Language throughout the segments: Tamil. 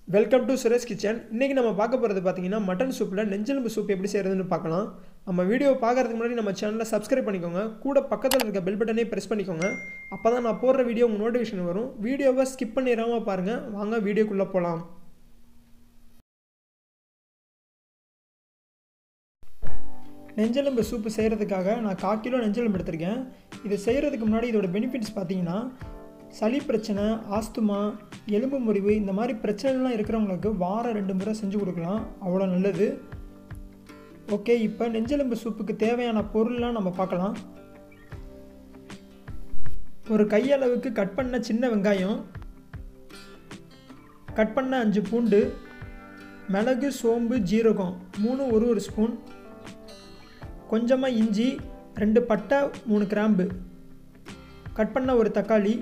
வெல்கம் டு சுரேஷ் கிச்சன் இன்றைக்கி நம்ம பார்க்க போகிறது பார்த்தீங்கன்னா மட்டன் சூப்பில் நெஞ்செலும்பு சூப் எப்படி செய்கிறதுன்னு பார்க்கலாம் நம்ம வீடியோ பார்க்கறதுக்கு முன்னாடி நம்ம சேனலை சப்ஸ்கிரைப் பண்ணிக்கோங்க கூட பக்கத்தில் இருக்க பெல் பட்டனே ப்ரெஸ் பண்ணிக்கோங்க அப்போ தான் நான் போடுற வீடியோ உங்கள் நோட்டிஃபிகேஷன் வரும் வீடியோவை ஸ்கிப் பண்ணிடாமல் பாருங்கள் வாங்க வீடியோக்குள்ளே போகலாம் நெஞ்செலும்பு சூப்பு செய்கிறதுக்காக நான் கால் கிலோ நெஞ்செலும்பு எடுத்திருக்கேன் இது செய்கிறதுக்கு முன்னாடி இதோட பெனிஃபிட்ஸ் பார்த்தீங்கன்னா சளி பிரச்சனை ஆஸ்துமா எலும்பு முறிவு இந்த மாதிரி பிரச்சனைலாம் இருக்கிறவங்களுக்கு வாரம் ரெண்டு முறை செஞ்சு கொடுக்கலாம் அவ்வளோ நல்லது ஓகே இப்போ நெஞ்செலும்பு சூப்புக்கு தேவையான பொருள்லாம் நம்ம பார்க்கலாம் ஒரு கையளவுக்கு கட் பண்ண சின்ன வெங்காயம் கட் பண்ண அஞ்சு பூண்டு மிளகு சோம்பு ஜீரகம் மூணு ஒரு ஒரு ஸ்பூன் கொஞ்சமாக இஞ்சி ரெண்டு பட்டை மூணு கிராம்பு கட் பண்ண ஒரு தக்காளி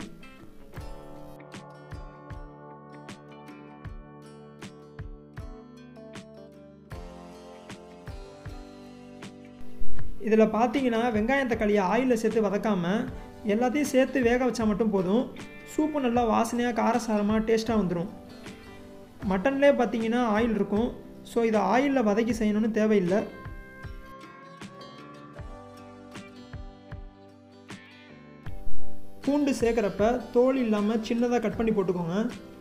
இதில் பார்த்தீங்கன்னா வெங்காயம் தக்காளியை ஆயிலில் சேர்த்து வதக்காமல் எல்லாத்தையும் சேர்த்து வேக வச்சா மட்டும் போதும் சூப்பு நல்லா வாசனையாக காரசாரமாக டேஸ்ட்டாக வந்துடும் மட்டன்லேயே பார்த்தீங்கன்னா ஆயில் இருக்கும் ஸோ இதை ஆயிலில் வதக்கி செய்யணும்னு தேவையில்லை பூண்டு சேர்க்குறப்ப தோல் இல்லாமல் சின்னதாக கட் பண்ணி போட்டுக்கோங்க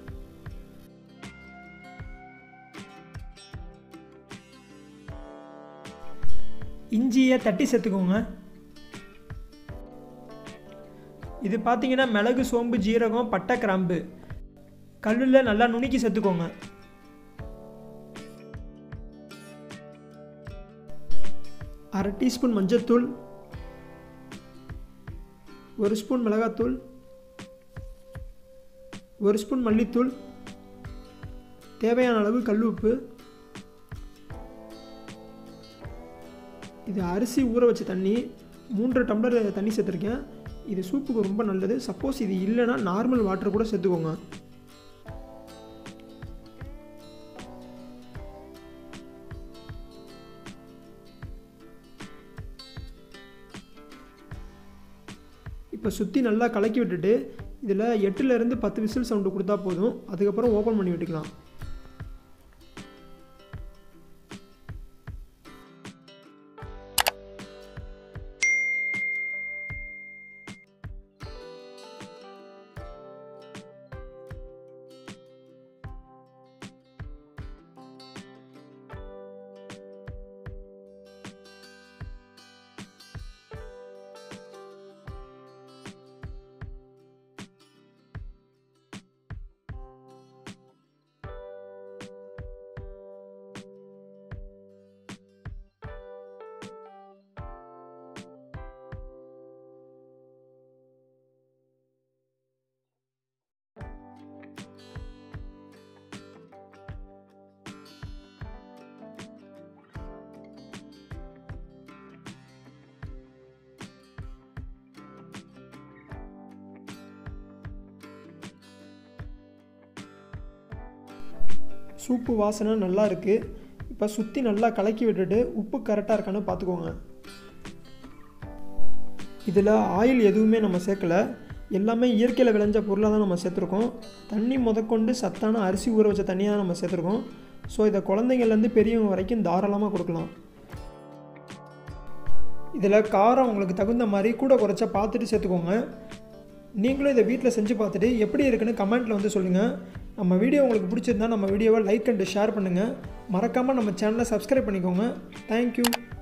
இஞ்சியை தட்டி சேர்த்துக்கோங்க இது பார்த்தீங்கன்னா மிளகு சோம்பு ஜீரகம் பட்டை கிராம்பு கல்லில் நல்லா நுணுக்கி சேர்த்துக்கோங்க அரை டீஸ்பூன் மஞ்சத்தூள் ஒரு ஸ்பூன் மிளகாத்தூள் ஒரு ஸ்பூன் மல்லித்தூள் தேவையான அளவு கல் உப்பு இது அரிசி ஊற வச்ச தண்ணி மூன்று டம்ளர் தண்ணி சேர்த்துருக்கேன் இது சூப்புக்கு ரொம்ப நல்லது சப்போஸ் இது இல்லைன்னா நார்மல் வாட்டர் கூட சேர்த்துக்கோங்க இப்போ சுற்றி நல்லா கலக்கி விட்டுட்டு இதில் எட்டுலேருந்து பத்து விசில் சவுண்டு கொடுத்தா போதும் அதுக்கப்புறம் ஓப்பன் பண்ணி விட்டுக்கலாம் சூப்பு வாசனை நல்லா இருக்குது இப்போ சுற்றி நல்லா கலக்கி விட்டுட்டு உப்பு கரெக்டாக இருக்கான்னு பார்த்துக்கோங்க இதில் ஆயில் எதுவுமே நம்ம சேர்க்கலை எல்லாமே இயற்கையில் விளைஞ்ச பொருளாக தான் நம்ம சேர்த்துருக்கோம் தண்ணி முதற்கொண்டு சத்தான அரிசி ஊற வச்ச தண்ணியாக தான் நம்ம சேர்த்துருக்கோம் ஸோ இதை குழந்தைங்கள்லேருந்து பெரியவங்க வரைக்கும் தாராளமாக கொடுக்கலாம் இதில் காரம் உங்களுக்கு தகுந்த மாதிரி கூட குறைச்சா பார்த்துட்டு சேர்த்துக்கோங்க நீங்களும் இதை வீட்டில் செஞ்சு பார்த்துட்டு எப்படி இருக்குன்னு கமெண்ட்டில் வந்து சொல்லுங்கள் நம்ம வீடியோ உங்களுக்கு பிடிச்சிருந்தா நம்ம வீடியோவை லைக் அண்ட் ஷேர் பண்ணுங்கள் மறக்காமல் நம்ம சேனலை சப்ஸ்கிரைப் பண்ணிக்கோங்க தேங்க்யூ